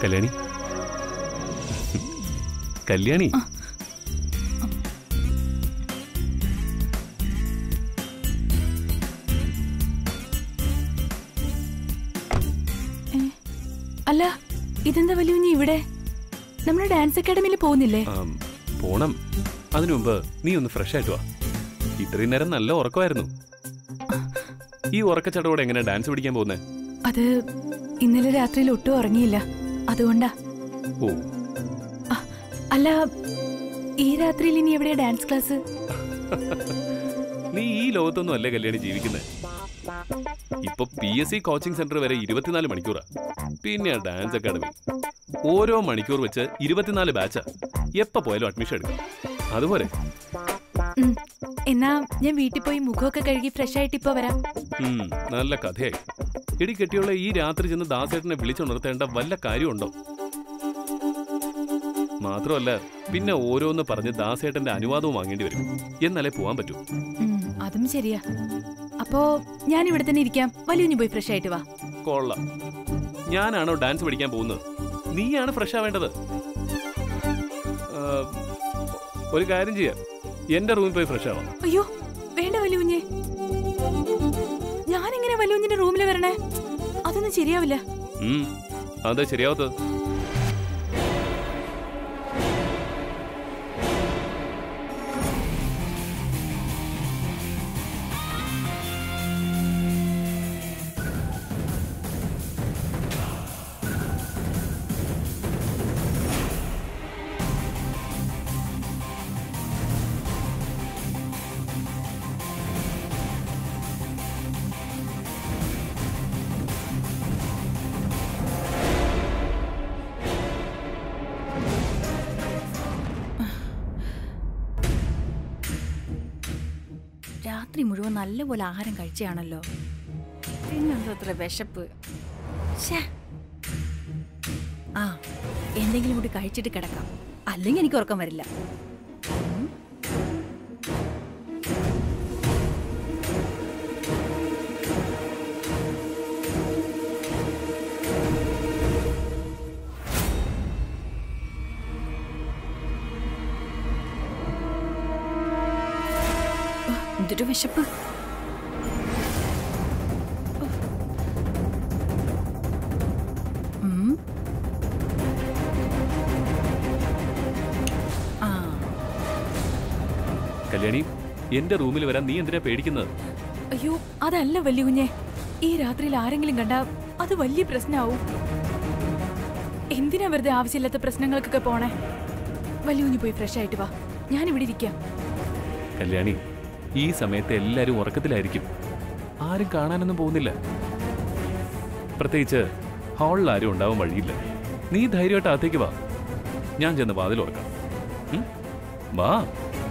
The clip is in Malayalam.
കല്യാണി കല്യാണി അല്ല ഇതെന്താ വലിയ ഇവിടെ നമ്മുടെ ഡാൻസ് അക്കാഡമിയിൽ പോകുന്നില്ലേ ആം, പോണം അതിനു മുമ്പ് നീ ഒന്ന് ഫ്രഷ് ആയിട്ട് വാ ഇത്രയും നേരം നല്ല ഉറക്കമായിരുന്നു ഈ ഉറക്കച്ചടവോടെ എങ്ങനെ ഡാൻസ് പഠിക്കാൻ പോകുന്നേ അത് ഇന്നലെ രാത്രിയിൽ ഒട്ടും ഉറങ്ങിയില്ല അതുകൊണ്ടാ ഓ അ, അല്ല ഈ രാത്രിയിൽ ഇനി എവിടെയാ ഡാൻസ് ക്ലാസ് നീ ഈ ലോകത്തൊന്നും അല്ലേ കല്യാണി ജീവിക്കുന്നത് ഇപ്പൊ P S C coaching centre വരെ ഇരുപത്തിനാല് മണിക്കൂറാ പിന്നെ ഡാൻസ് അക്കാഡമി ഓരോ മണിക്കൂർ വെച്ച് ഇരുപത്തിനാല് ബാച്ചാ എപ്പോ പോയാലും അഡ്മിഷൻ എടുക്കും അതുപോലെ ഉം. എന്നാ ഞാൻ വീട്ടിൽ പോയി മുഖമൊക്കെ കഴുകി ഫ്രഷ് ആയിട്ട് ഇപ്പൊ വരാം ഉം, നല്ല കഥയായി ഇടി കെട്ടിയുള്ള ഈ രാത്രി ചെന്ന് ദാസേട്ടനെ വിളിച്ചുണർത്തേണ്ട വല്ല കാര്യമുണ്ടോ മാത്രമല്ല പിന്നെ ഓരോന്ന് പറഞ്ഞ് ദാസേട്ടന്റെ അനുവാദവും വാങ്ങേണ്ടി വരും എന്നാലേ പോവാൻ പറ്റൂ ഉം, അതും ശരിയാ അപ്പോ ഞാൻ ഇവിടെ തന്നെ ഇരിക്കാം വലിയ പോയി ഫ്രഷ് ആയിട്ട് വാ കൊള്ളാം ഞാനാണോ ഡാൻസ് പഠിക്കാൻ പോകുന്നത് നീയാണ് ഫ്രഷ് ആവേണ്ടത് ആ, ഒരു കാര്യം ചെയ്യാം എന്റെ റൂമിൽ പോയി ഫ്രഷ് ആവാം അയ്യോ വേണ്ട വലിയ ഞാൻ എങ്ങനെ വലിയ റൂമിൽ വരണേ അതൊന്നും ശരിയാവില്ല ഉം, അതെ ശരിയാവത്തത് രാത്രി മുഴുവൻ നല്ലപോലെ ആഹാരം കഴിച്ചാണല്ലോ പിന്നെന്താ അത്ര വിശപ്പ് ശ്ശേ. ആ എന്തെങ്കിലും കൂടി കഴിച്ചിട്ട് കിടക്കാം അല്ലെങ്കിൽ എനിക്ക് ഉറക്കം വരില്ല ഉം. ഓ, എന്തൊരു വിശപ്പ് ഉം. ആ കല്യാണി എന്റെ റൂമിൽ വരാൻ നീ എന്തിനാ പേടിക്കുന്നത് അയ്യോ അതല്ല വലിയ കുഞ്ഞെ ഈ രാത്രിയിൽ ആരെങ്കിലും കണ്ടാ അത് വലിയ പ്രശ്നമാവും എന്തിനാ വെറുതെ ആവശ്യമില്ലാത്ത പ്രശ്നങ്ങൾക്കൊക്കെ പോണേ വലിയ കുഞ്ഞ് പോയി ഫ്രഷ് ആയിട്ട് വാ ഞാൻ ഇവിടെ ഇരിക്കാം കല്യാണി ഈ സമയത്ത് എല്ലാരും ഉറക്കത്തിലായിരിക്കും ആരും കാണാനൊന്നും പോകുന്നില്ല പ്രത്യേകിച്ച് ഹാളിൽ ആരും ഉണ്ടാവാൻ വഴിയില്ല നീ ധൈര്യമായിട്ട് അകത്തേക്ക് വാ ഞാൻ ചെന്ന് വാതിൽ ഉറക്കാം ഉം? വാ